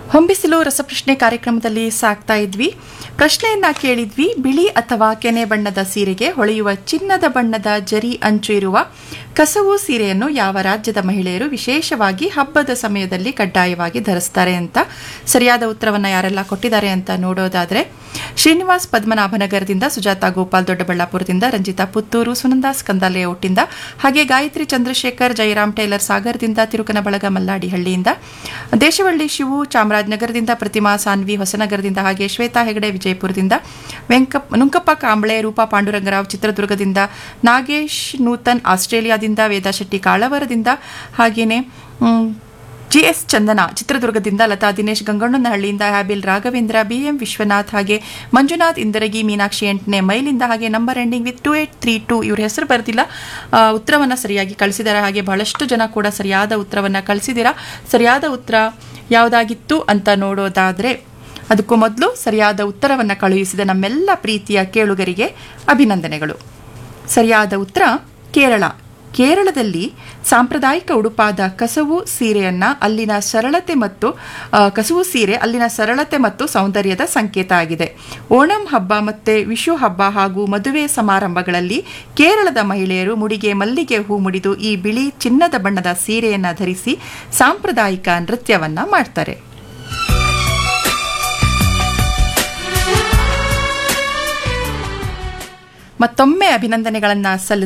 ಹೊಂಬಿಸಿಲು ರಸಪ್ರಶ್ನೆ ಕಾರ್ಯಕ್ರಮದಲ್ಲಿ ಸಾಕ್ತಾ ಇದ್ವಿ ಪ್ರಶ್ನೆಯನ್ನ ಕೇಳಿದ್ವಿ ಬಿಳಿ ಅಥವಾ ಕೆನೆ ಬಣ್ಣದ ಸೀರೆಗೆ ಹೊಳೆಯುವ ಚಿನ್ನದ ಬಣ್ಣದ ಜರಿ ಅಂಚು ಇರುವ ಕಸವು ಸೀರೆಯನ್ನು ಯಾವ ರಾಜ್ಯದ ಮಹಿಳೆಯರು ವಿಶೇಷವಾಗಿ ಹಬ್ಬದ ಸಮಯದಲ್ಲಿ ಕಡ್ಡಾಯವಾಗಿ ಧರಿಸ್ತಾರೆ ಅಂತ ಸರಿಯಾದ ಉತ್ತರವನ್ನ ಯಾರೆಲ್ಲ ಕೊಟ್ಟಿದ್ದಾರೆ ಅಂತ ನೋಡೋದಾದ್ರೆ ಶ್ರೀನಿವಾಸ್ ಪದ್ಮನಾಭನಗರದಿಂದ ಸುಜಾತ ಗೋಪಾಲ್ ದೊಡ್ಡಬಳ್ಳಾಪುರದಿಂದ ರಂಜಿತಾ ಪುತ್ತೂರು ಸುನಂದಾ ಸ್ಕಂದ ಲೇಔಟ್ನಿಂದ ಹಾಗೆ ಗಾಯತ್ರಿ ಚಂದ್ರಶೇಖರ್ ಜಯರಾಮ್ ಟೈಲರ್ ಸಾಗರದಿಂದ ತಿರುಕನಬಳಗ ಮಲ್ಲಾಡಿಹಳ್ಳಿಯಿಂದ ದೇಶವಳ್ಳಿ ಶಿವು ಚಾಮರಾಜನಗರದಿಂದ ಪ್ರತಿಮಾ ಸಾನ್ವಿ ಹೊಸನಗರದಿಂದ ಹಾಗೆ ಶ್ವೇತಾ ಹೆಗಡೆ ವಿಜಯಪುರದಿಂದ ವೆಂಕಪ್ ನುಂಕಪ್ಪ ಕಾಂಬಳೆ ರೂಪಾ ಪಾಂಡುರಂಗರಾವ್ ಚಿತ್ರದುರ್ಗದಿಂದ ನಾಗೇಶ್ ನೂತನ್ ಆಸ್ಟ್ರೇಲಿಯಾದಿಂದ ವೇದಾ ಶೆಟ್ಟಿ ಕಾಳವರದಿಂದ ಹಾಗೇನೆ ಮ್, ಜಿ ಎಸ್ ಚಂದನ ಚಿತ್ರದುರ್ಗದಿಂದ ಲತಾ ದಿನೇಶ್ ಗಂಗಣ್ಣನಹಳ್ಳಿಯಿಂದ ಹ್ಯಾಬಿಲ್ ರಾಘವೇಂದ್ರ ಬಿಎಂ ವಿಶ್ವನಾಥ್ ಹಾಗೆ ಮಂಜುನಾಥ್ ಇಂದರಗಿ ಮೀನಾಕ್ಷಿ ಎಂಟನೇ ಮೈಲಿಂದ ಹಾಗೆ number ending with two eight three two ಇವ್ರ ಹೆಸರು ಬರ್ತಿಲ್ಲ ಆ, ಉತ್ತರವನ್ನ ಸರಿಯಾಗಿ ಕಳಿಸಿದ್ದಾರೆ ಹಾಗೆ ಬಹಳಷ್ಟು ಜನ ಕೂಡ ಸರಿಯಾದ ಉತ್ತರವನ್ನ ಕಳಿಸಿದ್ದೀರಾ ಸರಿಯಾದ ಉತ್ತರ ಯಾವುದಾಗಿತ್ತು ಅಂತ ನೋಡೋದಾದ್ರೆ ಅದಕ್ಕೂ ಮೊದಲು ಸರಿಯಾದ ಉತ್ತರವನ್ನ ಕಳುಹಿಸಿದ ನಮ್ಮೆಲ್ಲ ಪ್ರೀತಿಯ ಕೇಳುಗರಿಗೆ ಅಭಿನಂದನೆಗಳು ಸರಿಯಾದ ಉತ್ತರ ಕೇರಳ ಕೇರಳದಲ್ಲಿ ಸಾಂಪ್ರದಾಯಿಕ ಉಡುಪಾದ ಕಸವು ಸೀರೆಯನ್ನ ಅಲ್ಲಿನ ಸರಳತೆ ಮತ್ತು ಆ, ಕಸವು ಸೀರೆ ಅಲ್ಲಿನ ಸರಳತೆ ಮತ್ತು ಸೌಂದರ್ಯದ ಸಂಕೇತ ಆಗಿದೆ ಓಣಂ ಹಬ್ಬ ಮತ್ತೆ ವಿಶು ಹಬ್ಬ ಹಾಗೂ ಮದುವೆ ಸಮಾರಂಭಗಳಲ್ಲಿ ಕೇರಳದ ಮಹಿಳೆಯರು ಮುಡಿಗೆ ಮಲ್ಲಿಗೆ ಹೂ ಮುಡಿದು ಈ ಬಿಳಿ ಚಿನ್ನದ ಬಣ್ಣದ ಸೀರೆಯನ್ನ ಧರಿಸಿ ಸಾಂಪ್ರದಾಯಿಕ ನೃತ್ಯವನ್ನ ಮಾಡ್ತಾರೆ ಮತ್ತೊಮ್ಮೆ ಅಭಿನಂದನೆಗಳನ್ನ ಸಲ್ಲಿಸ